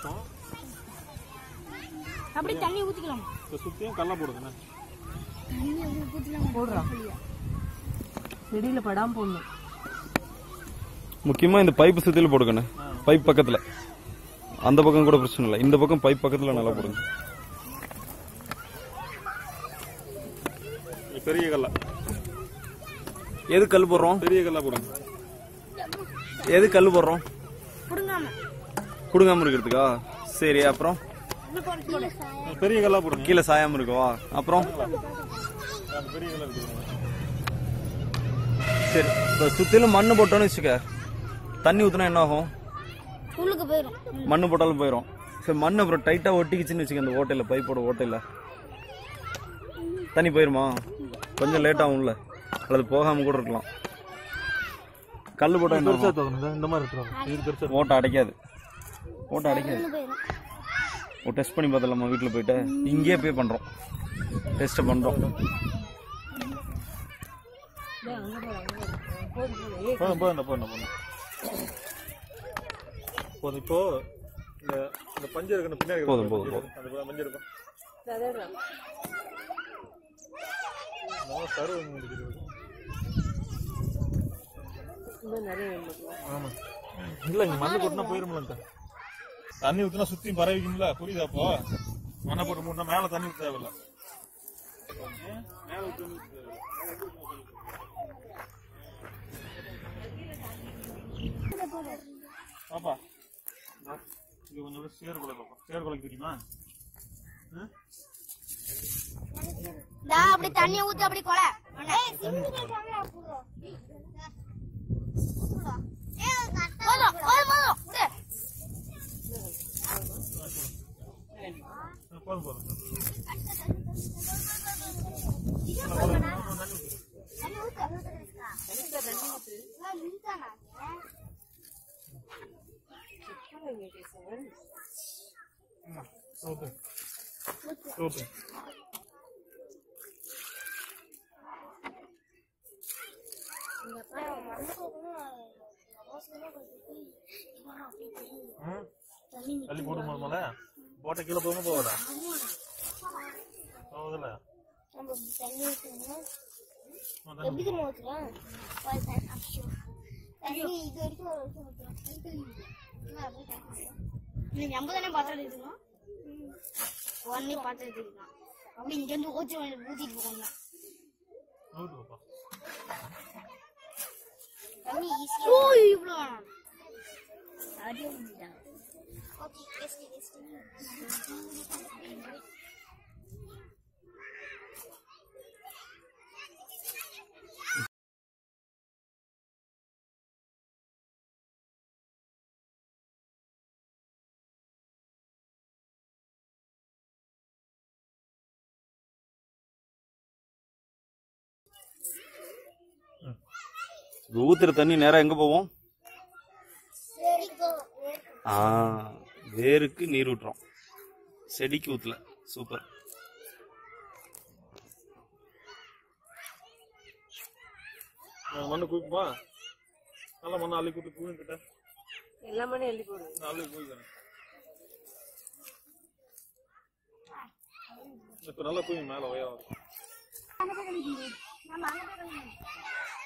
கஷ்டம் அப்படியே தண்ணி ஊத்திக்கலாம் இப்போ சுற்றியும் கல்லை போடுங்கண்ணே தண்ணி ஊத்திக்கலாம் போடுறா செடியில படாம போடணும் முக்கியமா இந்த பைப் சுத்தில போடுங்கண்ணே பைப் பக்கத்துல அந்த பக்கம் கூட பிரச்சனை இல்லை இந்த பக்கம் பைப் பக்கத்துல நல்லா போடுங்க இது பெரிய கல்லை எது கல் போடுறோம் பெரிய கல்லா போடுங்க எது கல் போடுறோம் புடுங்காம குடுங்காம இருக்கிறதுக்கா சரி அப்புறம் இன்னும் போடு, போடு. பெரிய கல்லா போடுங்க கீழே சாயாம இருக்கவா அப்புறம் அந்த பெரிய கல்லா இருக்குது சரி இப்போ சுத்திலும் மண்ணு போட்டோன்னு வச்சுக்க தண்ணி ஊத்துனா என்ன ஆகும் உள்ளுக்கு போயிடும் மண்ணு போட்டாலும் போயிடும் சரி மண் அப்புறம் டைட்டா ஒட்டிக்கிச்சுன்னு வச்சுக்க அந்த ஓட்டையில பைப்போட ஓட்டையில தண்ணி போயிருமா கொஞ்சம் லேட் ஆகும்ல அல்லது போகாம கூட இருக்கலாம் கல் போட்டா என்ன பெருசா ஆகும்? தோணுங்க இந்த மாதிரி இருக்கிறோம் இது பெருசா ஓட்டை அடைக்காது ஓட்டை அடைக்காது போயிடும் ஒரு டெஸ்ட் பண்ணி பார்த்தலாமா வீட்டில் போயிட்டு இங்கேயே பே பண்ணுறோம் டெஸ்ட்டை பண்ணுறோம் போதும் போதும் போதும் போதும் போதும் இப்போ இந்த இந்த பஞ்சு இருக்கு பின்னாடி போதும், போதும், போதும். அந்த பஞ்சு இருக்கும் கரு முடிக்கிறது இன்னும் நிறைய வேணும். ஆமா இல்ல இங்க மண்ணு போட்டுனா போயிருமில்ல தண்ணி ஊத்துனா சுத்தி பரவிக்கும்ல புரியுதா அப்போ மண்ணை போட்டு மூட்டா மேல தண்ணி ஊத்த தேவையில்ல மேல ஊத்த தண்ணி ஊத்த தேவையில்ல. பாப்பா இந்தா, இது கொஞ்சம் சேர் கொலை பாப்பா சேர் கொலைக்கு தெரியுமா ஆ? டா அப்படி தண்ணி ஊத்தி அப்படி கொலை போதும், போதும், போதும். விடு. ஆ, போதும் போதும் ஊத்து ஊத்து ம் தள்ளி போட்டு போதுமால போட்ட கீழே போகாம போகாதா போகுதுல்ல நம்ம தண்ணி ஊத்தணும். ஆ, தண்ணி எப்படி தெரியுமா ஊத்துறோம்? ஒரு தண்ணி, ஐயோ. தண்ணி இது வரைக்கும் ஒரு வருஷம் ஊத்துறோம். இன்னும் அப்படியே தண்ணி ஊத்துறோம். இன்னைக்கு நம்ம தானே பாத்திரம் எடுத்துக்கணும் உடனே பாத்திரம் எடுத்துக்கலாம் அப்படி இங்க இருந்து ஊத்தி ஊத்திட்டு போகணும் ஊத்து பாப்பா தண்ணி ஈஸியா ஓ இவ்வளோ வேணாம் அப்படியே ஊத்திட்டாங்க ஓகே வேஸ்ட் வேஸ்ட் ஊத்துற தண்ணி நேரா எங்க போவோம் சரிக்கோ ஆ வேருக்கு நீர் விட்டுறோம் செடிக்கு ஊத்தல சூப்பர் நான் மண்ணு குவிக்குமா நல்லா மண்ணு அள்ளி குத்து குவிக்கிட்ட எல்லா மணியும் எழுதி போடு நான் அள்ளி குவிக்கிறேன் இப்ப நல்லா குவி மேல உயரம் நம்ம அங்க போய்